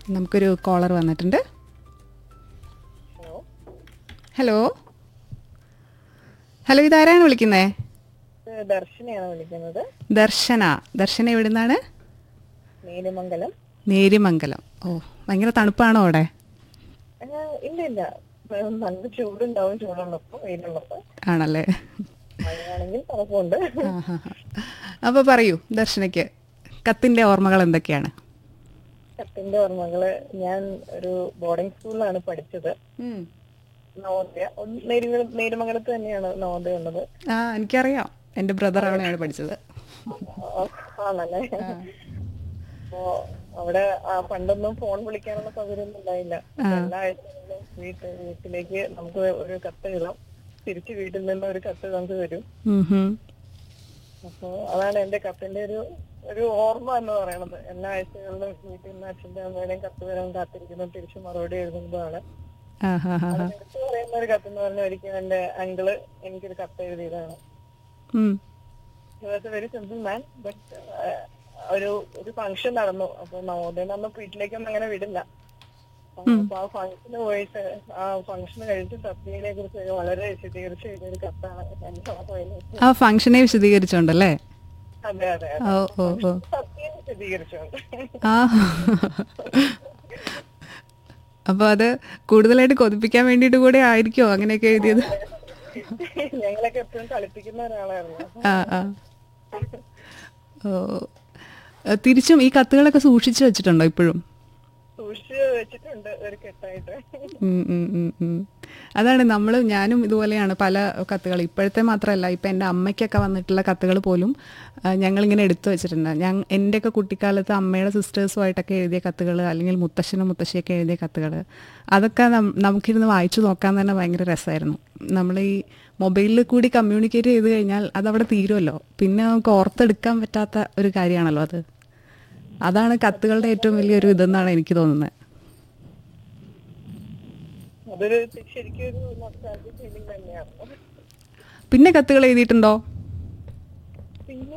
നമുക്കൊരു കോളർ വന്നിട്ടുണ്ട് hello hello hello ഇതാരാണ് വിളിക്കുന്നേ ഇത് ദർശനയാണ് വിളിക്കുന്നത് ദർശന ദർശന എവിടുന്നാണ് നീലിമംഗലം നേരിമംഗലം ഓ ഭയങ്കര തണുപ്പാണോ അവിടെ ആ, ഇല്ല ഇല്ല ഏഹ് നല്ല ചൂടുണ്ടാവും ചൂടുള്ളപ്പോ വെയിലുള്ളപ്പോ ആണല്ലേ മഴയാണെങ്കിൽ തണുപ്പുണ്ട് അപ്പോൾ പറയൂ ദർശനയ്ക്ക് കത്തിൻ്റെ ഓർമ്മകൾ എന്തൊക്കെയാണ് കത്തിന്റെ ഓർമ്മകള് ഞാൻ ഒരു ബോർഡിംഗ് സ്കൂളിലാണ് പഠിച്ചത് നവോദയ ഒന്ന് നേരിമംഗലം നേരിമംഗലത്ത് തന്നെയാണ് നവോദയ ഉള്ളത് ആ എനിക്കറിയാം എൻ്റെ ബ്രദർ അവിടെയാണ് പഠിച്ചത് ആ, ആണല്ലേ അപ്പോ അവിടെ ആ, പണ്ടൊന്നും ഫോൺ വിളിക്കാനുള്ള സൗകര്യമൊന്നും ഉണ്ടായില്ല എല്ലാ ആഴ്ചകളിലും വീട്ട് വീട്ടിലേക്ക് നമുക്ക് ഒരു കത്ത് എഴുതാം തിരിച്ച് വീട്ടിൽ നിന്ന് ഒരു കത്ത് നമുക്ക് വരും ഉം ഹും. അപ്പൊ അതാണ് എന്റെ കത്തിന്റെ ഒരു ഒരു ഓർമ്മ എന്ന് പറയുന്നത് എല്ലാ ആഴ്ചകളിലും വീട്ടിൽ നിന്ന് അച്ഛന്റെ അമ്മയുടെയും കത്ത് വരാൻ കാത്തിരിക്കുന്നു തിരിച്ച് മറുപടി എഴുതുന്നതാണ് ആ ഹാ ഹാ ഹാ എടുത്തു പറയുന്ന ഒരു കത്ത് എന്ന് പറഞ്ഞ ഒരിക്കലും എന്റെ അങ്കിള് എനിക്കൊരു കത്ത് എഴുതിയതാണ് ഉം. വെരി സിമ്പിൾ മാൻ ബട്ട് ഒരു ഒരു ഫംഗ്ഷൻ നടന്നു അപ്പൊ നവോദയം അന്ന് വീട്ടിലേക്കൊന്നും അങ്ങനെ വിടില്ല അപ്പൊ ആ ഫംഗ്ഷന് പോയിട്ട് ആ ഫംഗ്ഷൻ കഴിഞ്ഞിട്ട് സത്യനെ കുറിച്ച് വളരെ വിശദീകരിച്ച് എഴുതിയ ഒരു കത്താണ് എന്റെ ഓർമ്മയിൽ ആ ഫംഗ്ഷനെ വിശദീകരിച്ചോണ്ടല്ലേ അതെ അതെ അതെ ഓ ഓ ഓ സത്യം വിശദീകരിച്ചുകൊണ്ട് ആ അപ്പോൾ അത് കൂടുതലായിട്ട് കൊതിപ്പിക്കാൻ വേണ്ടിയിട്ട് കൂടെ ആയിരിക്കുമോ അങ്ങനെയൊക്കെ എഴുതിയത് ഞങ്ങളൊക്കെ എപ്പോഴും കളിപ്പിക്കുന്ന ഒരാളായിരുന്നു ആ ആ ഓ തിരിച്ചും ഈ കത്തുകളൊക്കെ സൂക്ഷിച്ചു വെച്ചിട്ടുണ്ടോ ഇപ്പോഴും സൂക്ഷിച്ച് വെച്ചിട്ടുണ്ട് ഒരു കെട്ടായിട്ട് ഉം, ഉം, ഉം, ഉം. അതാണ് നമ്മൾ ഞാനും ഇതുപോലെയാണ് പല കത്തുകൾ ഇപ്പോഴത്തെ മാത്രമല്ല ഇപ്പം എൻ്റെ അമ്മയ്ക്കൊക്കെ വന്നിട്ടുള്ള കത്തുകൾ പോലും ആ, ഞങ്ങളിങ്ങനെ എടുത്തു വെച്ചിട്ടുണ്ട് ഞാൻ എൻ്റെയൊക്കെ കുട്ടിക്കാലത്ത് അമ്മയുടെ സിസ്റ്റേഴ്സുമായിട്ടൊക്കെ എഴുതിയ കത്തുകൾ അല്ലെങ്കിൽ മുത്തശ്ശനും മുത്തശ്ശിയൊക്കെ എഴുതിയ കത്തുകൾ അതൊക്കെ നം- നമുക്കിരുന്ന് വായിച്ചു നോക്കാൻ തന്നെ ഭയങ്കര രസമായിരുന്നു നമ്മൾ ഈ മൊബൈലിൽ കൂടി കമ്മ്യൂണിക്കേറ്റ് ചെയ്ത് കഴിഞ്ഞാൽ അതവിടെ തീരുമല്ലോ പിന്നെ നമുക്ക് ഓർത്തെടുക്കാൻ പറ്റാത്ത ഒരു കാര്യമാണല്ലോ അത് അതാണ് കത്തുകളുടെ ഏറ്റവും വലിയൊരു ഇതെന്നാണ് എനിക്ക് തോന്നുന്നത് അതൊരു ശരിക്കും ഒരു നൊസ്റ്റാൾജിക് ഫീലിംഗ് തന്നെയാണ് പിന്നെ കത്തുകൾ എഴുതിയിട്ടുണ്ടോ പിന്നെ